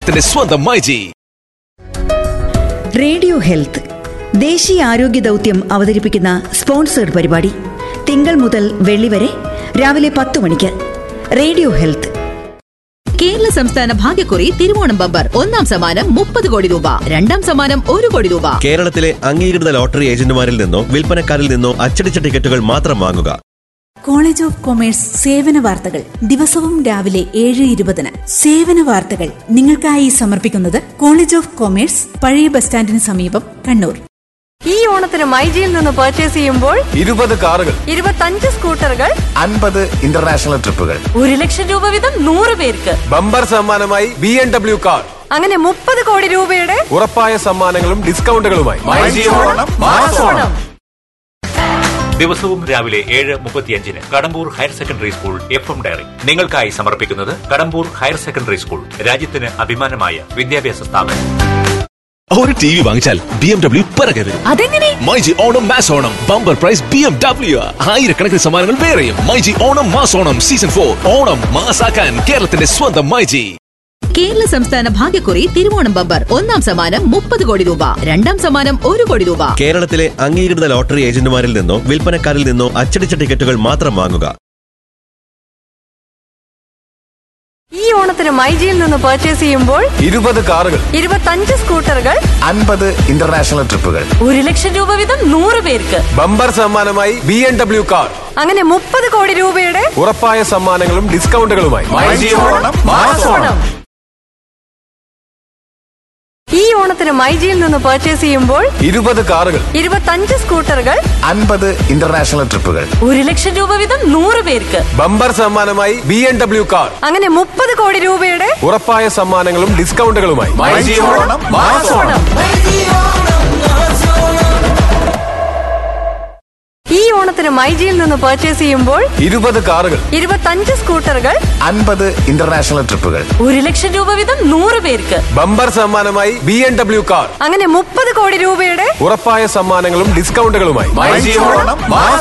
കേരളത്തിന്റെ സ്വന്തം myG radio health ദേശീയ ആരോഗ്യ ദൗത്യം അവതരിപ്പിക്കുന്ന സ്പോൺസേഡ് പരിപാടി തിങ്കൾ മുതൽ വെള്ളി വരെ രാവിലെ പത്ത് മണിക്ക് റേഡിയോ ഹെൽത്ത് കേരള സംസ്ഥാന ഭാഗ്യക്കുറി തിരുവോണം ബമ്പർ ഒന്നാം സമ്മാനം മുപ്പത് കോടി രൂപ രണ്ടാം സമ്മാനം ഒരു കോടി രൂപ കേരളത്തിലെ അംഗീകൃത ലോട്ടറി ഏജന്റുമാരിൽ നിന്നോ വിൽപ്പനക്കാരിൽ നിന്നോ അച്ചടിച്ച ടിക്കറ്റുകൾ മാത്രം വാങ്ങുക കോളേജ് ഓഫ് കൊമേഴ്സ് സേവന വാർത്തകൾ ദിവസവും രാവിലെ ഏഴ് ഇരുപതിന് സേവന വാർത്തകൾ നിങ്ങൾക്കായി സമർപ്പിക്കുന്നത് കോളേജ് ഓഫ് കൊമേഴ്സ് പഴയ ബസ് സ്റ്റാൻഡിന് സമീപം കണ്ണൂർ ഈ ഓണത്തിന് മൈജിയിൽ നിന്ന് പർച്ചേസ് ചെയ്യുമ്പോൾ ഇരുപത് കാറുകൾ ഇരുപത്തഞ്ച് സ്കൂട്ടറുകൾ അൻപത് ഇന്റർനാഷണൽ ട്രിപ്പുകൾ ഒരു ലക്ഷം രൂപ വീതം നൂറ് പേർക്ക് ബമ്പർ സമ്മാനമായി ബി എം ഡബ്ല്യു കാർ അങ്ങനെ മുപ്പത് കോടി രൂപയുടെ ഉറപ്പായ സമ്മാനങ്ങളും ഡിസ്കൗണ്ടുകളുമായി ഓണം ദിവസവും രാവിലെ ഏഴ് മുപ്പത്തിയഞ്ചിന് Kadambur higher secondary school F M diary നിങ്ങൾക്കായി സമർപ്പിക്കുന്നത് കടമ്പൂർ ഹയർ സെക്കൻഡറി സ്കൂൾ രാജ്യത്തിന് അഭിമാനമായ വിദ്യാഭ്യാസ സ്ഥാപനം ഒരു ടി വി വാങ്ങിച്ചാൽ ബി എം ഡബ്ല്യു പിറകെ വരും അതെങ്ങനെ myG Onam mass Onam bumper prize B M W ആയിരക്കണക്കിന് സമ്മാനങ്ങൾ വേറെയും myG Onam mass Onam season for Onam മാസാക്കാൻ കേരളത്തിന്റെ സ്വന്തം മൈജി കേരള സംസ്ഥാന ഭാഗ്യക്കുറി തിരുവോണം ബമ്പർ ഒന്നാം സമ്മാനം മുപ്പത് കോടി രൂപ രണ്ടാം സമ്മാനം ഒരു കോടി രൂപ കേരളത്തിലെ അംഗീകൃത ലോട്ടറി ഏജന്റുമാരിൽ നിന്നോ വിൽപ്പനക്കാരിൽ നിന്നോ അച്ചടിച്ച ടിക്കറ്റുകൾ മാത്രം വാങ്ങുക ഈ ഓണത്തിന് മൈജിയിൽ നിന്ന് പർച്ചേസ് ചെയ്യുമ്പോൾ ഇരുപത് കാറുകൾ ഇരുപത്തഞ്ച് സ്കൂട്ടറുകൾ അൻപത് ഇന്റർനാഷണൽ ട്രിപ്പുകൾ ഒരു ലക്ഷം രൂപ വീതം നൂറ് പേർക്ക് ബമ്പർ സമ്മാനമായി ബി എം ഡബ്ല്യു കാർ അങ്ങനെ മുപ്പത് കോടി രൂപയുടെ ഉറപ്പായ സമ്മാനങ്ങളും ഡിസ്കൗണ്ടുകളുമായി ഓണം ഈ ഓണത്തിന് മൈജിയിൽ നിന്ന് പർച്ചേസ് ചെയ്യുമ്പോൾ ഇരുപത് കാറുകൾ ഇരുപത്തഞ്ച് സ്കൂട്ടറുകൾ അൻപത് ഇന്റർനാഷണൽ ട്രിപ്പുകൾ ഒരു ലക്ഷം രൂപ വീതം നൂറ് പേർക്ക് ബമ്പർ സമ്മാനമായി ബി എം ഡബ്ല്യു കാർ അങ്ങനെ മുപ്പത് കോടി രൂപയുടെ ഉറപ്പായ സമ്മാനങ്ങളും ഡിസ്കൗണ്ടുകളുമായി ഓണം ഈ ഓണത്തിന് മൈജിയിൽ നിന്ന് പർച്ചേസ് ചെയ്യുമ്പോൾ ഇരുപത് കാറുകൾ ഇരുപത്തഞ്ച് സ്കൂട്ടറുകൾ അൻപത് ഇന്റർനാഷണൽ ട്രിപ്പുകൾ ഒരു ലക്ഷം രൂപ വീതം നൂറ് പേർക്ക് ബമ്പർ സമ്മാനമായി ബി എം ഡബ്ല്യു കാർ അങ്ങനെ മുപ്പത് കോടി രൂപയുടെ ഉറപ്പായ സമ്മാനങ്ങളും ഡിസ്കൗണ്ടുകളുമായി